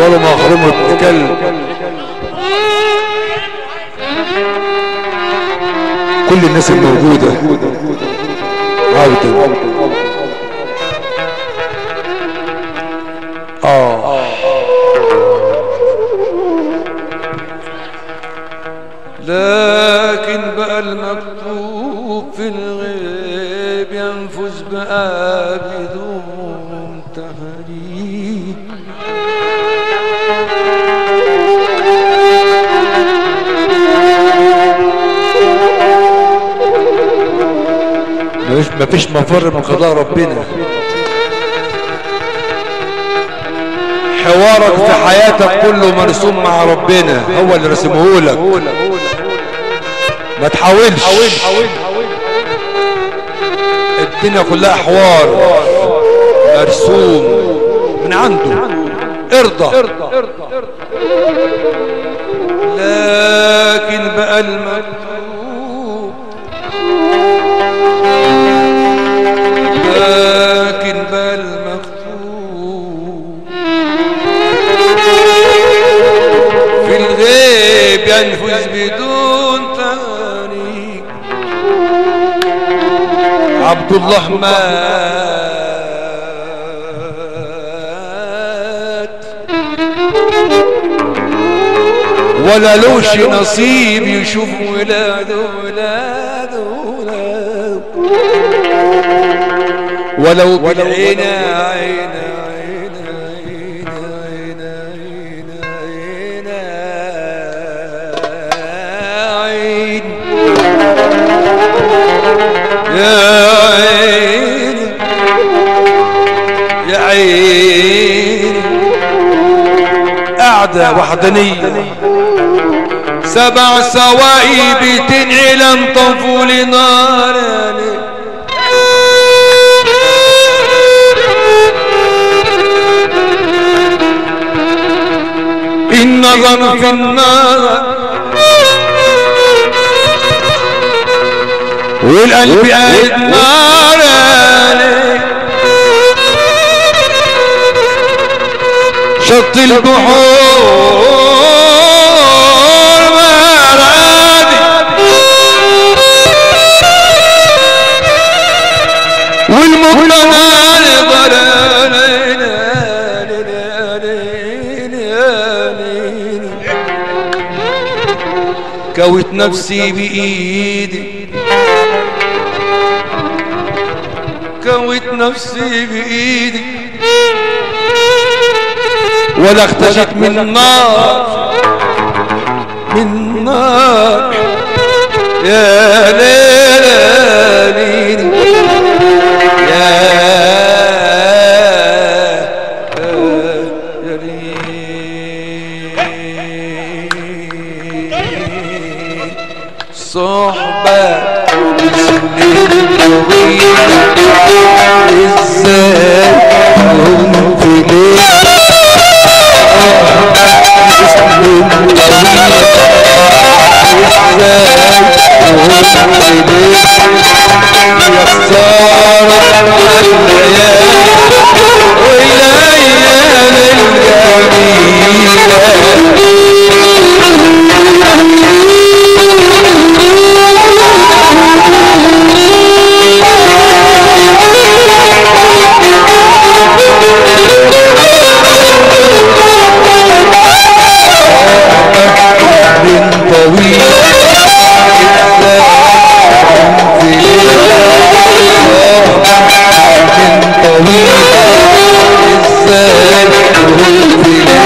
ولا مخرومة كلب كل الناس الموجودة عودة اه لكن بقى المكتوب في الغيب ينفذ بقى بدون تهريب مفيش مفيش مفر من قضاء ربنا حوارك في حياتك كله مرسوم مع ربنا هو اللي رسمه لك ما تحاولش الدنيا كلها حوار مرسوم من عنده ارضى لكن بقى المكتوب لكن بقى المكتوب في الغيب ينفذ بدون تاريخ عبد الله مات ولا لوش نصيب يشوف ولاده ولاده ولاده ولو بالعين بالعين عين عين عين عين عين عين يا عين يا عين قاعدة وحدانية سبع سوائب تنعلم طفول نار النظر في النار والقلب قاعد نار شط البحور مرادي والمقتنى كوت نفسي بإيدي كوت نفسي بإيدي ولا اختشت من نار من نار يا ليل يا يا ليل صحبة سنين طويلة ازاي هم في ليل طويل ازاي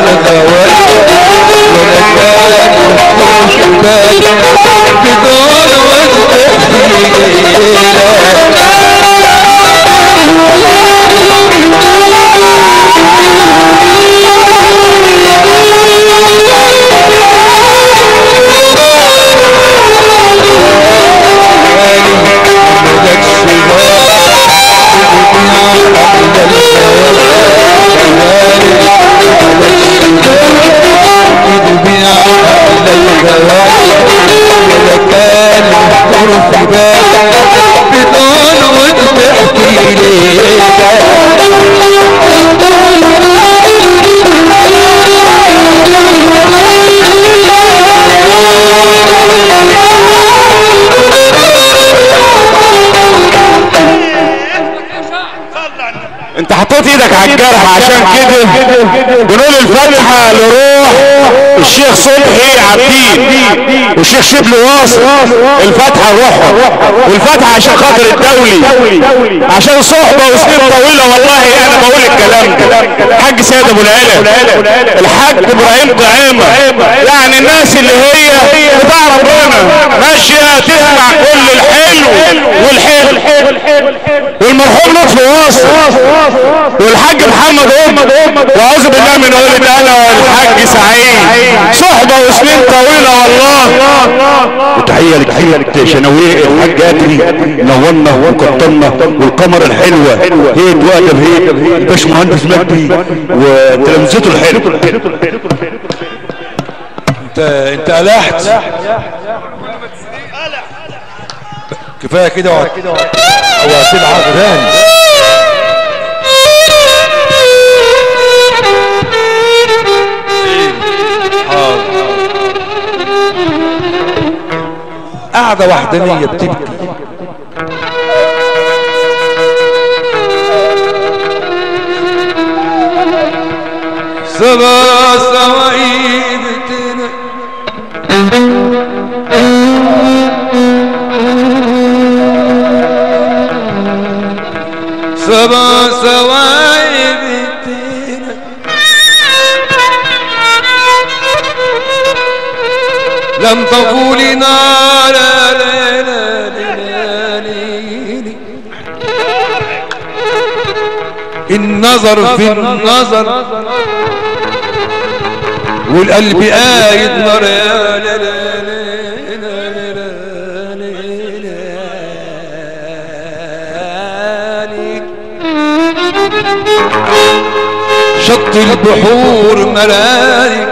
الغوال ولا كان يخطر بالك بدون وجه بدون ود تحكي لي انت حطيت ايدك على الجرح عشان كده بنقول الفاتحة لروح الشيخ صبحي عبدين والشيخ شبل واصل الفاتحة روحهم والفاتحة عشان خاطر الدولي عشان صحبة وسنين طويلة والله انا بقول الكلام ده حاج سيد ابو العلا الحاج ابراهيم طعيمة يعني الناس اللي هي بتاع ربنا ماشية تسمع كل الحلو والحلو والمرحوم لطفي واصل والحاج محمد امد واعوذ بالله من ولد انا والحاج سعيد صحبه وسنين طويله والله وتحية لتحية شناويه الحاج ادري نورنا وكترنا والقمر الحلوة هي وادب هي الباش مهندس مجدي وتلامذته الحلوة انت انت قلحت كفايه كده وهت- وهتلعب تاني قاعدة وحدانية بتبكي سبا سواعيد تنا سبا سواعيد تنا لم تقولي نار النظر في النظر والقلب قايد نار يا لا لا لا لا لا لا لا شط البحور ملاك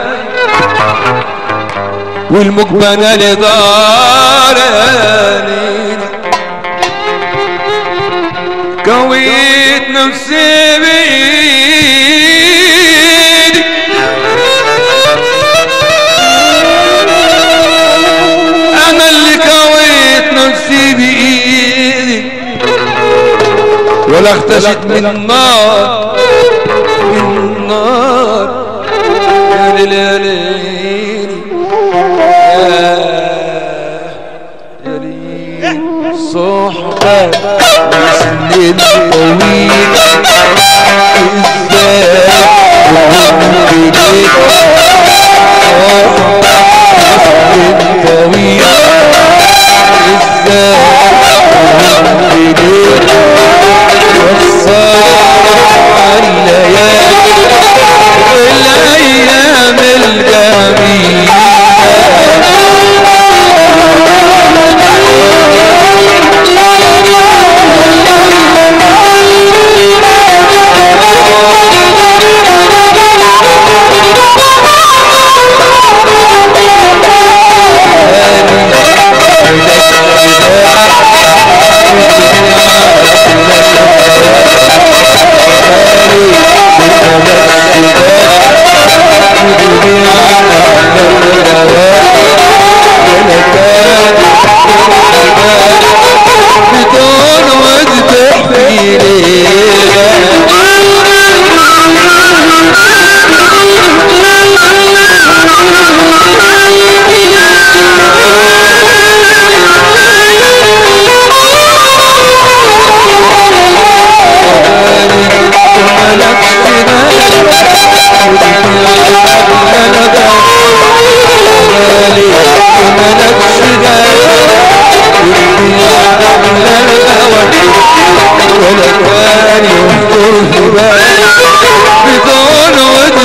والمقبنة لداراني كويت نفسي بإيدي أنا اللي كويت نفسي بإيدي ولا اختشت من النار من النار يا ليل يا ليل صحبة وسنين طويلة ازاي وهم بيك صحبة وسنين طويلة ازاي وهم بيك وصار الليالي الايام الجميله بدون وجه تحفيلي ملكتنا ولا كان يخطر في بالي بدون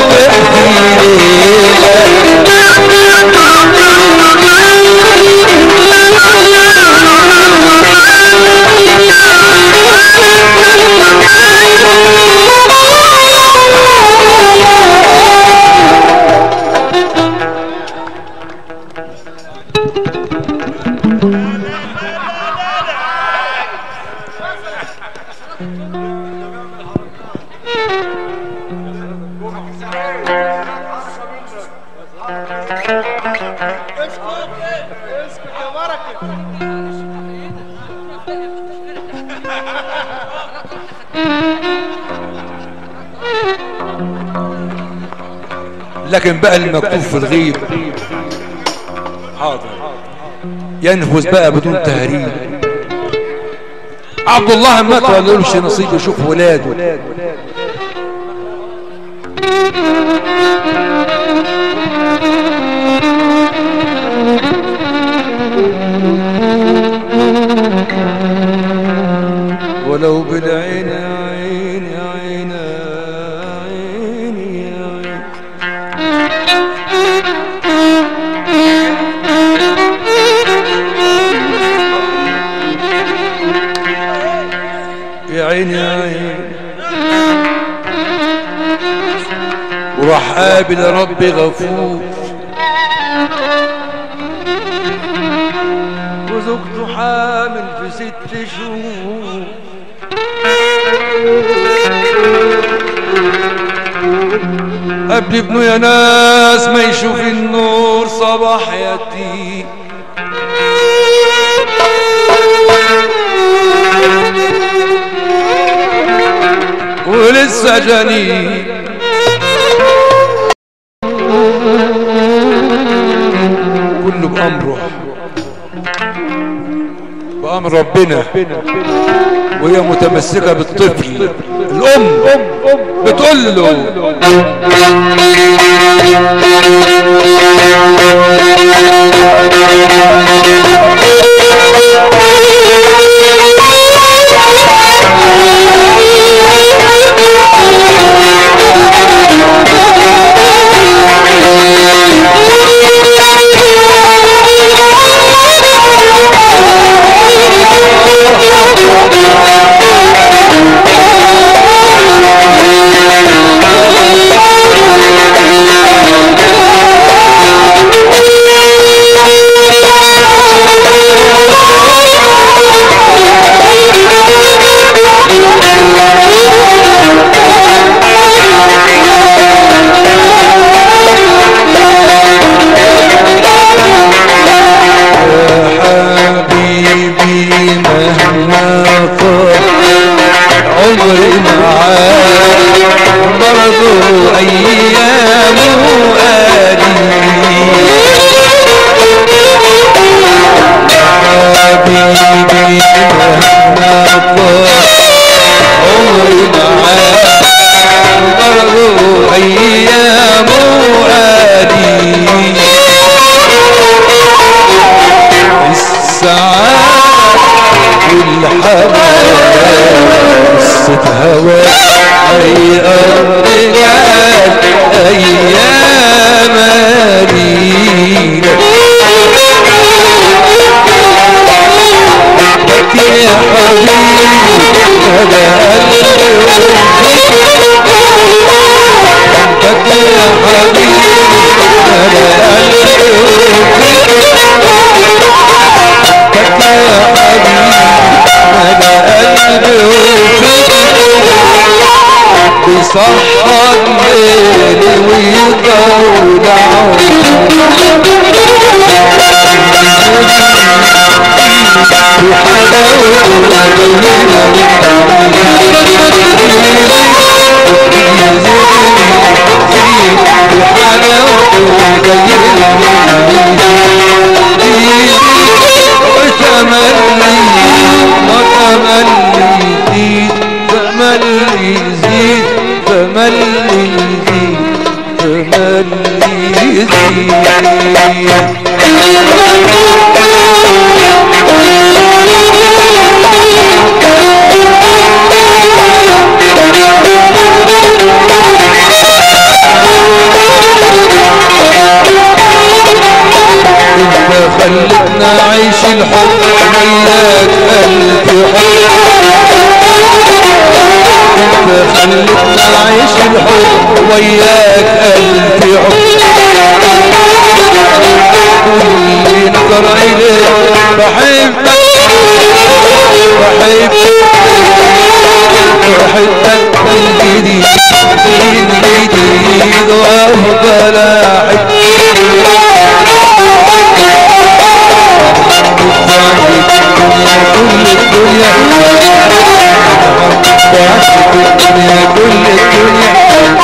لكن بقى المكتوب في الغيب حاضر ينفذ بقى بدون تهريب عبد الله مات ولا لهش نصيب يشوف ولاده ولو بالعين يا عين يا عين يا عين يا عين يا عين يا عين وراح قابل ربي غفور وزوجته حامل في ست شهور قبل ابنه يا ناس ما يشوف النور صباح يتيم ولسه جنين كله بأمره بأمر ربنا وهي متمسكة بالطفل الأم بتقول له حبيبي مهما طال عمري معاك برضو ايامه حبيبي مهما طال عمري معاك برضو ايامه قديم السعادة والحنان قصة هوا أي أرجعت أيام لينا بك يا حبيبي أنا قلبي بك يا حبيبي أنا قلبي بك يا حبيبي أنا قلبي بيصحى الليل ويطول تملي يزيد تملي يزيد تملي يزيد وياك قلبي كل نظر إليك بحبك بحبك بحبك من جديد من جديد وأفضل أحب كل الدنيا الدنيا كل الدنيا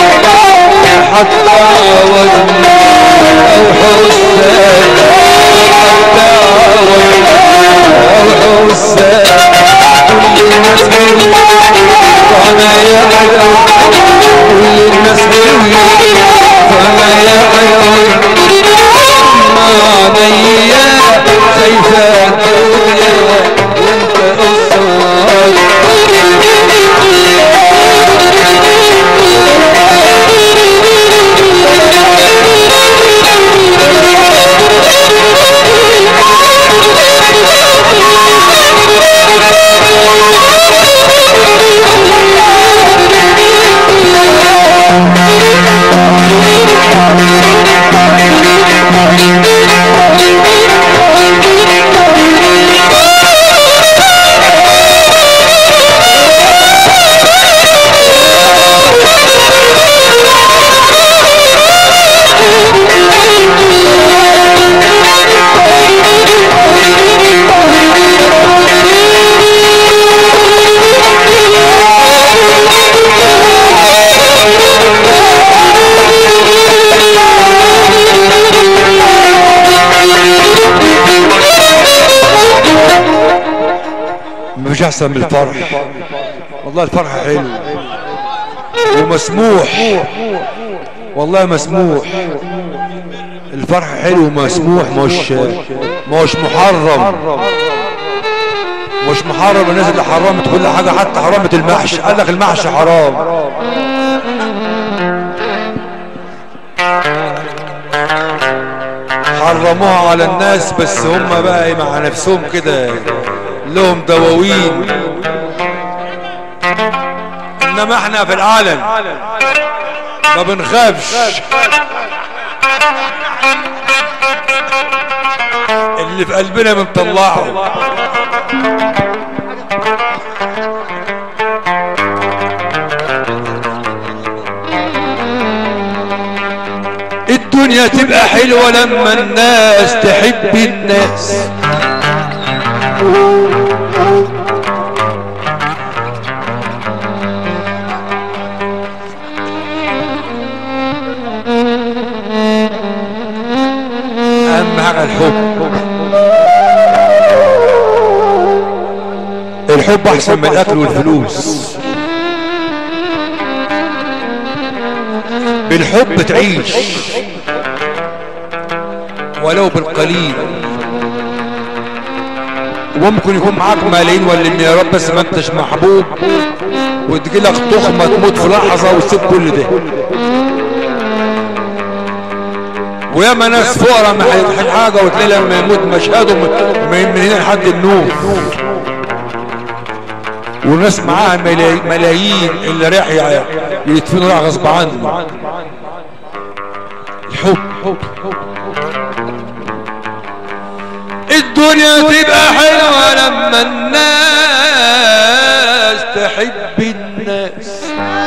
حتى عوضني أو حسان حتى عوضني أو حسان كل الناس بيقولوا وأنا يا عيون كل الناس بيقولوا وأنا يا عيون ما عليا شايفة الدنيا وانت قصاد مفيش احسن من الفرح والله الفرح حلو ومسموح والله مسموح الفرح حلو ومسموح مش مش محرم مش محرم الناس اللي حرمت كل حاجة حتى حرمت المحشي قال لك المحشي حرام حرموها على الناس بس هم بقى مع نفسهم كده لهم دواوين انما احنا في العالم ما بنخافش اللي في قلبنا بنطلعه الدنيا تبقى حلوة لما الناس تحب الناس اهم حاجة الحب الحب احسن من الاكل والفلوس بالحب تعيش ولو بالقليل وممكن يكون معاك ملايين ولا مليارات بس ما انتش محبوب وتجيلك تخمة تموت في لحظة وتسيب كل ده وياما ناس فقراء ما هيضحك حاجة وتلاقي لما يموت مشهده من من هنا لحد النوم وناس معاها ملاي- ملايين اللي رايح يع- يدفنوا راح غصب عنه الحب الدنيا تبقى حلوة لما الناس تحب الناس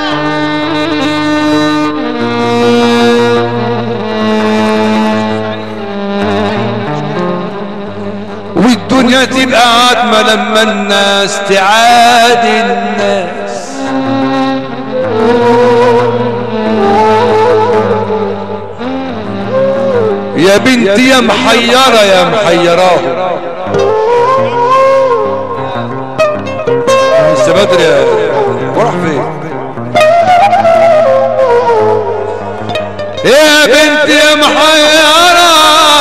والدنيا تبقى عتمة لما الناس تعاد الناس يا بنتي يا محيرة يا محيراه لسه بدري يا وراح فين يا بنتي يا محيرة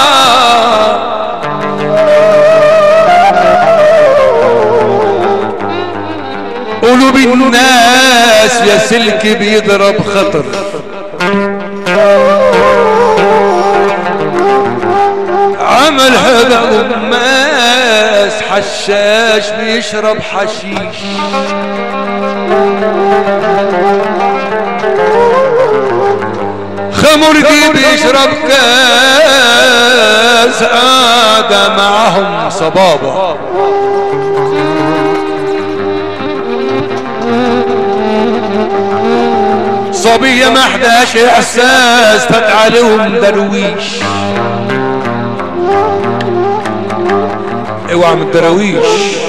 قلوب الناس يا سلك بيضرب خطر عمل هذا قماس حشاش بيشرب حشيش خمرجي بيشرب كاس عادة معهم صبابة صبية ما حداش احساس فات عليهم درويش اوعى من الدراويش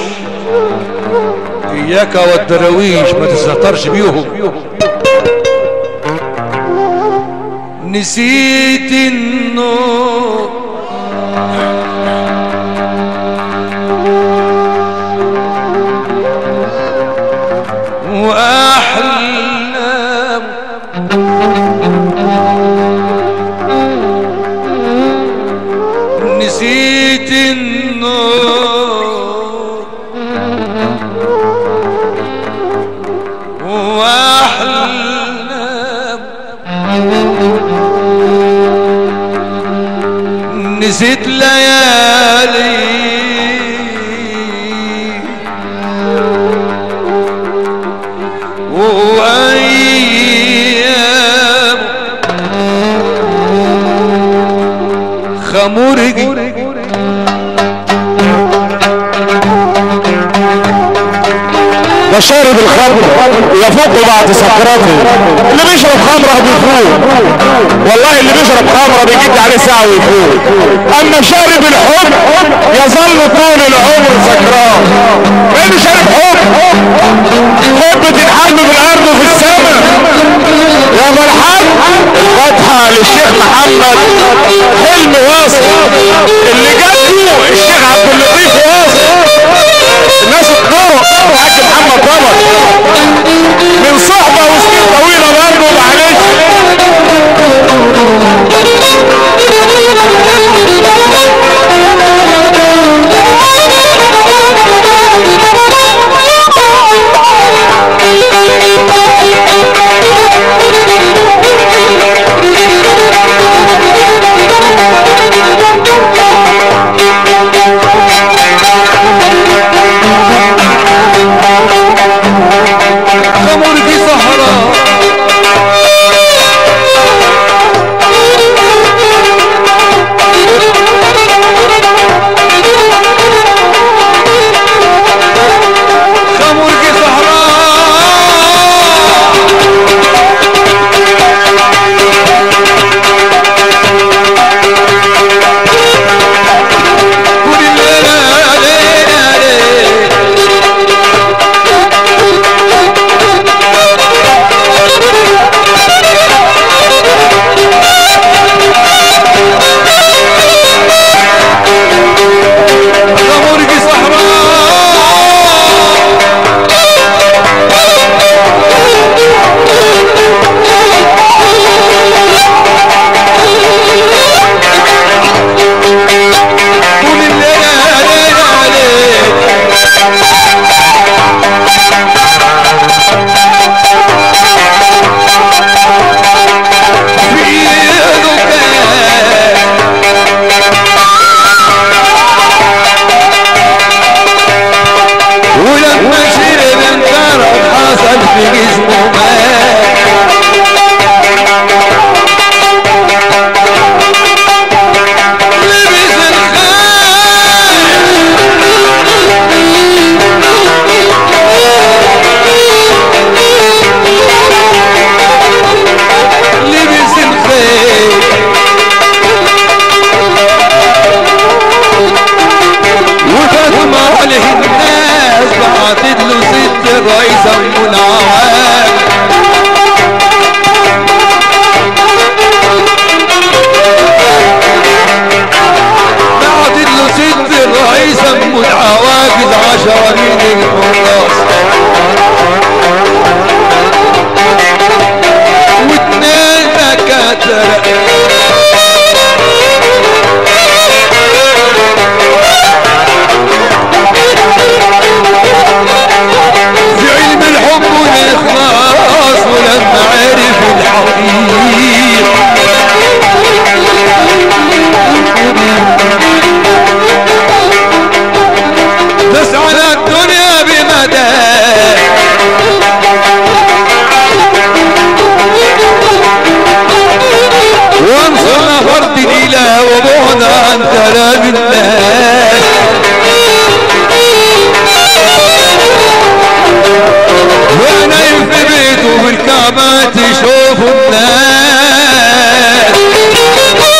اياك والدراويش ما تستهترش بيهم نسيت النور وأحلام نسيت النور وأحلام نسيت ليالي وأيام خمرجي ده شارب الخمر يفوق بعد سكراته اللي بيشرب خمره بيفوق والله اللي بيشرب خمره بيجد عليه ساعه ويفوق اما شارب الحب يظل طول العمر سكران لانه شارب حب حب تتحب في الارض وفي السماء يا مرحب الفاتحه للشيخ محمد حلمي واصل اللي جنبه الشيخ عبد اللطيف واصل الناس الطرق حاج محمد طبق من صحبة وسنين طويلة برضه معلش خمرجي صحراء خمرجي صحراء كل الليلة ليلة ليلة خمرجي صحراء كل الليلة ليلة ليلة في يدك ولما شرب انكرت حصل في جسمه مات لبس الخيل لبس الخيل وفاطمة عليه الناس بعتت له ست الرئيس ام العوام بعتت له ست الرئيس ام العواجز عشرين الحراس واتنين دكاتره في علم الحب والإخلاص وما تشوفوا الناس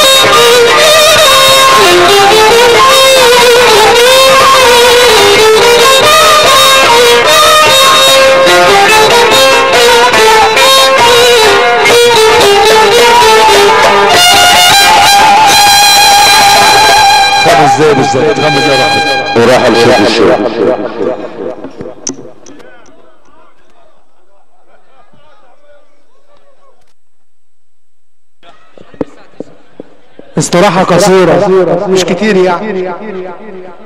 خمس ازاي بالظبط خمس ازاي راحت وراح لشيخ الشيخ استراحة قصيرة مش كتير يعني